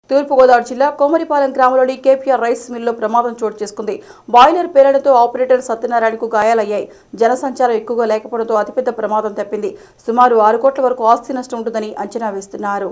తూర్పుగోదావరి జిల్లా కోమరిపాలెం గ్రామంలోని KPR rice మిల్లో ప్రమాదం చోటు చేసుకుంది బాయిలర్ పేలడంతో ఆపరేటర్ సత్యనారాయణకు గాయాలయ్యాయి జనసంచారం ఎక్కువగా లేకపోవడంతో అతిపెద్ద ప్రమాదం తప్పింది సుమారు ఆరు కోట్ల వరకు ఆస్తి నష్టం ఉంటుందని అంచనా వేస్తున్నారు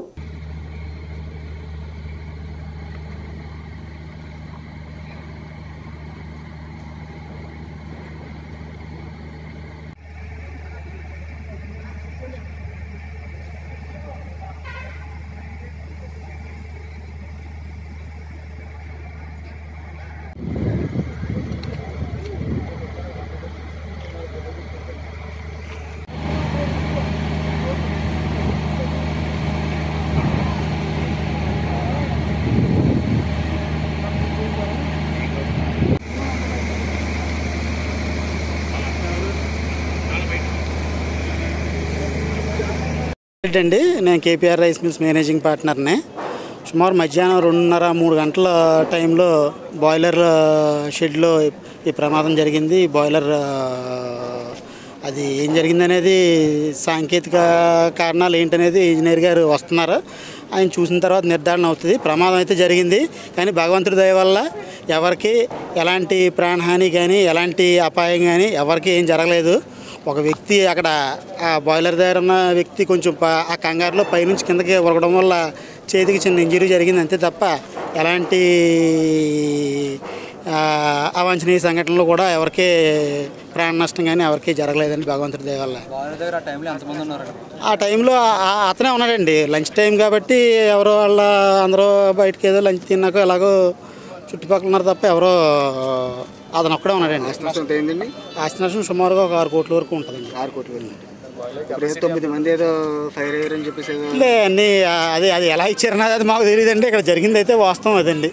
అండి నేను కేపీఆర్ రైస్ మిల్స్ మేనేజింగ్ పార్ట్నర్ని సుమారు మధ్యాహ్నం రెండున్నర మూడు గంటల టైంలో బాయిలర్ ఆ, షెడ్లో ఈ ప్రమాదం జరిగింది ఈ బాయిలర్ ఆ, అది ఏం జరిగిందనేది సాంకేతిక కారణాలు ఏంటనేది ఇంజనీర్ గారు వస్తున్నారు ఆయన చూసిన తర్వాత నిర్ధారణ అవుతుంది ప్రమాదం అయితే జరిగింది కానీ భగవంతుడి దయ వల్ల ఎవరికి ఎలాంటి ప్రాణహాని కానీ ఎలాంటి అపాయం కానీ ఎవరికి ఏం జరగలేదు ఒక వ్యక్తి అక్కడ ఆ బాయిలర్ దగ్గర ఉన్న వ్యక్తి కొంచెం ప- ఆ కంగారులో పైనుంచి కిందకి ఉరగడం వల్ల చేతికి చిన్న ఇంజరీ జరిగింది అంతే తప్ప ఎలాంటి ఆ, అవాంఛనీయ సంఘటనలు కూడా ఎవరికీ ప్రాణ నష్టం కానీ ఎవరికీ జరగలేదండి భగవంతుడి దయ వల్ల బావిల దగ్గర ఆ టైంలో ఎంతమంది ఉన్నారు ఆ టైంలో ఆ- అతనే ఉన్నాడండి లంచ్ టైం కాబట్టి ఎవరో వాళ్ళ అందరూ బయటకు ఏదో లంచ్ తిన్నాక ఎలాగో చుట్టుపక్కల ఉన్నారు తప్ప ఎవరో అతను ఒక్కడే ఉన్నాడండి ఎంత అయిందండి ఆస్తి నష్టం సుమారుగా ఒక ఆరు కోట్ల వరకు ఉంటుందండి ఆరు కోట్లు వెళ్ళింది ఇప్పుడు ఏదో తొమ్మిది మంది ఏదో ఫైర్ అయ్యారని చెప్పేసి ఏదో లే అన్ని ఆ, అది అది ఎలా ఇచ్చారన్నది అది మాకు తెలియదండి ఇక్కడ జరిగింది అయితే వాస్తవం అదండి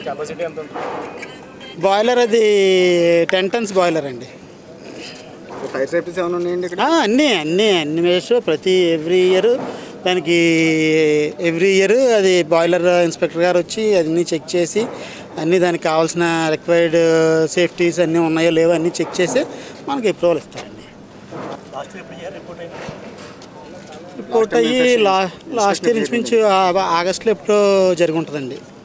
బాయిలర్ అది టెన్ టన్స్ బాయిలర్ అండి ఫైర్ సేఫ్టీస్ ఏమైనా ఉన్నాయండి ఇక్కడ ఆ, అన్నీ అన్నీ అన్ని మేస్ ప్రతి ఎవ్రీ ఇయర్ దానికి ఎవ్రీ ఇయర్ అది బాయిలర్ ఇన్స్పెక్టర్ గారు వచ్చి అన్నీ చెక్ చేసి అన్నీ దానికి కావాల్సిన రిక్వైర్డ్ సేఫ్టీస్ అన్నీ ఉన్నాయో లేవో అన్నీ చెక్ చేసి మనకి అప్రూవల్ ఇస్తారండి రిపోర్ట్ అయ్యి లా లాస్ట్ ఇయర్ ఇంచుమించు ఆ- ఆగస్టులో ఎప్పుడో జరిగి ఉంటుందండి